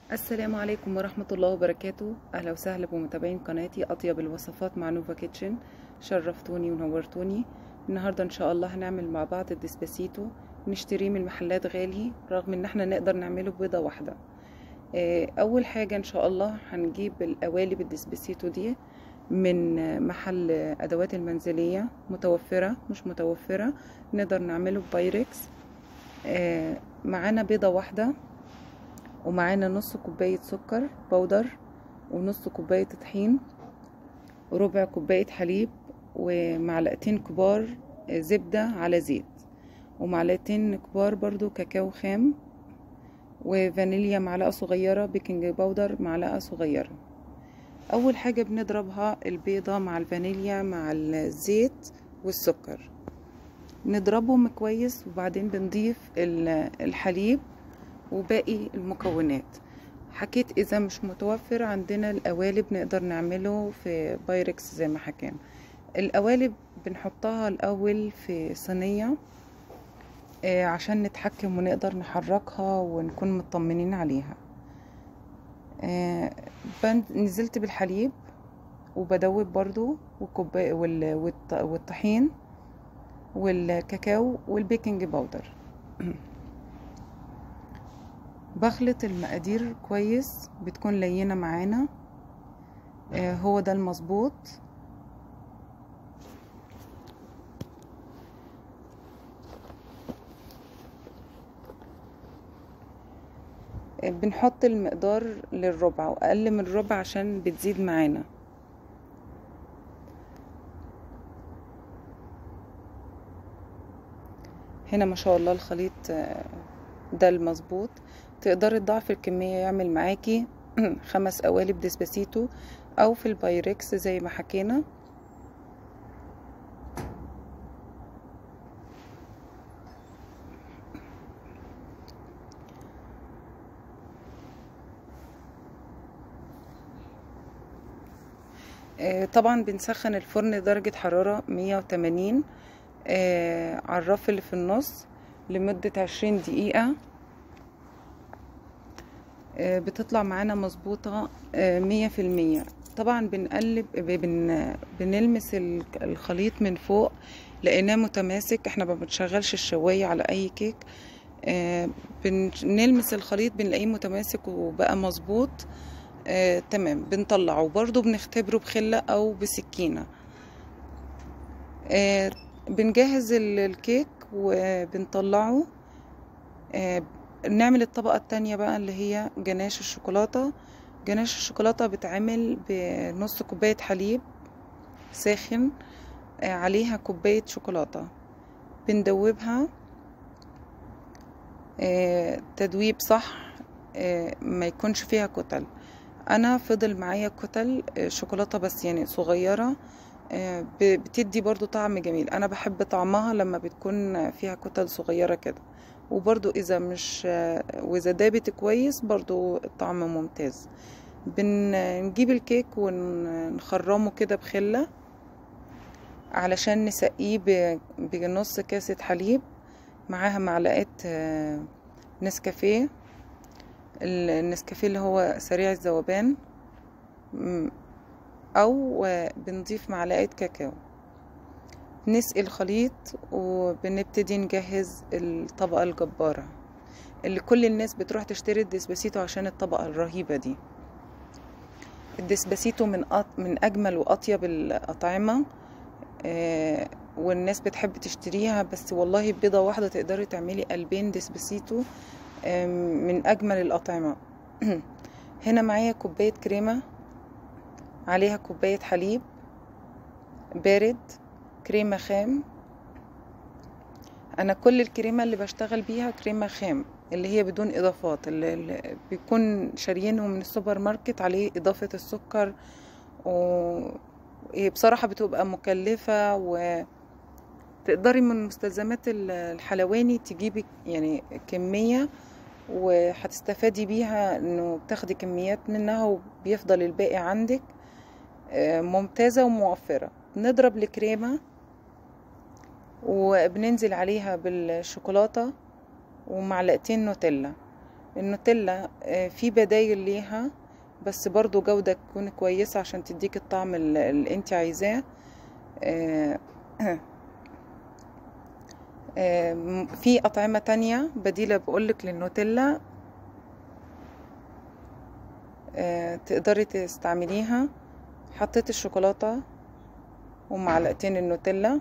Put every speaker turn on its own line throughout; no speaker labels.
السلام عليكم ورحمة الله وبركاته أهلا وسهلا بمتابعين قناتي أطيب الوصفات مع نوفا كيتشن شرفتوني ونورتوني النهاردة إن شاء الله هنعمل مع بعض الديسباسيتو نشتريه من محلات غالي رغم إن احنا نقدر نعمله ببيضة واحدة آه، أول حاجة إن شاء الله هنجيب القوالب الديسباسيتو دي من محل أدوات المنزلية متوفرة مش متوفرة نقدر نعمله ببايركس آه، معانا بيضة واحدة ومعانا نص كوباية سكر بودر ونص كوباية طحين وربع كوباية حليب ومعلقتين كبار زبدة على زيت ومعلقتين كبار برضو كاكاو خام وفانيليا معلقة صغيرة بيكنج باودر معلقة صغيرة أول حاجة بنضربها البيضة مع الفانيليا مع الزيت والسكر نضربهم كويس وبعدين بنضيف الحليب وباقي المكونات حكيت اذا مش متوفر عندنا القوالب نقدر نعمله في بايركس زي ما حكينا القوالب بنحطها الاول في صينيه آه عشان نتحكم ونقدر نحركها ونكون مطمنين عليها آه نزلت بالحليب وبدوب برضو والكوبايه والطحين والكاكاو والبيكنج باودر بخلط المقادير كويس بتكون لينة معانا آه هو ده المظبوط آه بنحط المقدار للربع واقل من الربع عشان بتزيد معانا هنا ما شاء الله الخليط آه ده المظبوط تقدري تضاعفي الكمية يعمل معاكي خمس قوالب ديسباسيتو او في البايركس زي ما حكينا طبعا بنسخن الفرن درجة حرارة 180 على الرف اللي في النص لمدة عشرين دقيقة بتطلع معانا مظبوطة مية في المية طبعا بنقلب بن بنلمس الخليط من فوق لقيناه متماسك احنا ما بنشغلش الشواية على اي كيك بنلمس الخليط بنلاقيه متماسك وبقى مظبوط آه، تمام بنطلعه برضو بنختبره بخلة او بسكينة آه، بنجهز الكيك وبنطلعه آه، نعمل الطبقة التانية بقى اللي هي جناش الشوكولاتة جناش الشوكولاتة بتعمل بنص كوباية حليب ساخن عليها كوباية شوكولاتة بندوبها تدويب صح ما يكونش فيها كتل انا فضل معايا كتل شوكولاتة بس يعني صغيرة بتدي برضو طعم جميل انا بحب طعمها لما بتكون فيها كتل صغيرة كده وبرضو اذا مش واذا دابت كويس برضو الطعم ممتاز بنجيب الكيك ونخرمه كده بخلة علشان نسقيه بنص كاسة حليب معاها معلقة نسكافيه النسكافيه اللي هو سريع الذوبان او بنضيف معلقة كاكاو نسقي الخليط وبنبتدي نجهز الطبقة الجبارة اللي كل الناس بتروح تشتري الديسباسيتو عشان الطبقة الرهيبة دي الديسباسيتو من أط... من اجمل واطيب الاطعمة آه والناس بتحب تشتريها بس والله بيضة واحدة تقدري تعملي قلبين ديسباسيتو آه من اجمل الاطعمة هنا معايا كوباية كريمة عليها كوباية حليب بارد كريمة خام انا كل الكريمة اللي بشتغل بيها كريمة خام اللي هي بدون اضافات اللي, اللي بيكون شاريينه من السوبر ماركت عليه اضافة السكر و بصراحة بتبقى مكلفة و تقدري من مستلزمات الحلواني تجيبي يعني كمية وهتستفادي بيها انه بتاخدي كميات منها وبيفضل الباقي عندك ممتازة وموفرة نضرب الكريمة وبننزل عليها بالشوكولاتة ومعلقتين نوتيلا النوتيلا آه، في بدايل ليها بس برضو جودة تكون كويسة عشان تديك الطعم ال- اللي انت عايزاه آه، آه، م- في أطعمة تانية بديلة بقولك للنوتيلا آه، تقدري تستعمليها حطيت الشوكولاتة ومعلقتين النوتيلا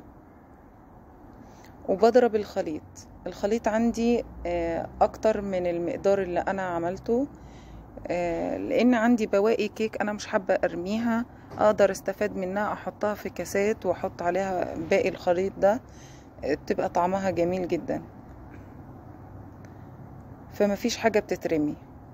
وبضرب الخليط الخليط عندي آه، اكتر من المقدار اللي انا عملته آه، لان عندي بواقي كيك انا مش حابة ارميها اقدر استفاد منها احطها في كاسات واحط عليها باقي الخليط ده آه، بتبقى طعمها جميل جدا فما فيش حاجة بتترمي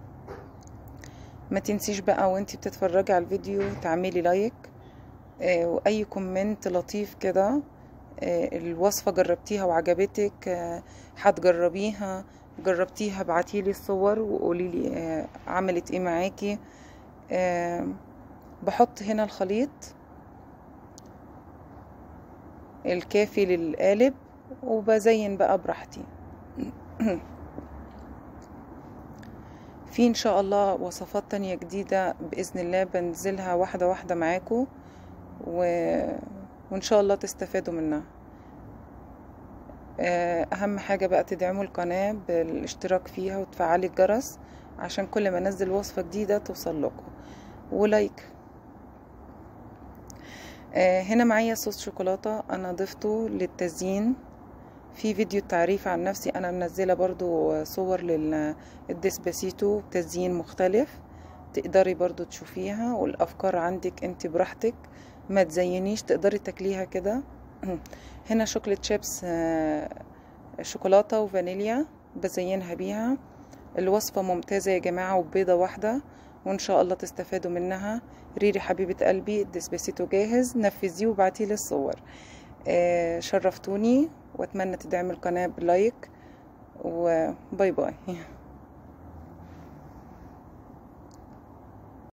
ما تنسيش بقى وانتي بتتفرجي على الفيديو تعملي لايك آه، واي كومنت لطيف كده آه، الوصفة جربتيها وعجبتك آه، هتجربيها جربتيها ابعتيلي الصور وقوليلي آه، عملت ايه معاكي آه، بحط هنا الخليط الكافي للقالب وبزين بقى براحتي في ان شاء الله وصفات تانية جديدة بإذن الله بنزلها واحدة واحدة معاكم و... وان شاء الله تستفادوا منها آه، اهم حاجة بقى تدعموا القناة بالاشتراك فيها وتفعلي الجرس عشان كل ما انزل وصفة جديدة توصل لكم ولايك آه، هنا معايا صوص شوكولاتة انا ضفته للتزيين في فيديو تعريف عن نفسي انا منزلة برضو صور للديسباسيتو بتزيين مختلف تقدري برضو تشوفيها والافكار عندك انت براحتك ما تزينيش تقدري تاكليها كده هنا شوكليت شيبس آه، شوكولاتة وفانيليا بزينها بيها الوصفة ممتازة يا جماعة وبيضة واحدة وإن شاء الله تستفادوا منها ريري حبيبة قلبي الديسباسيتو جاهز نفذيه وبعتيلي الصور آه، شرفتوني واتمنى تدعموا القناة بلايك وباي باي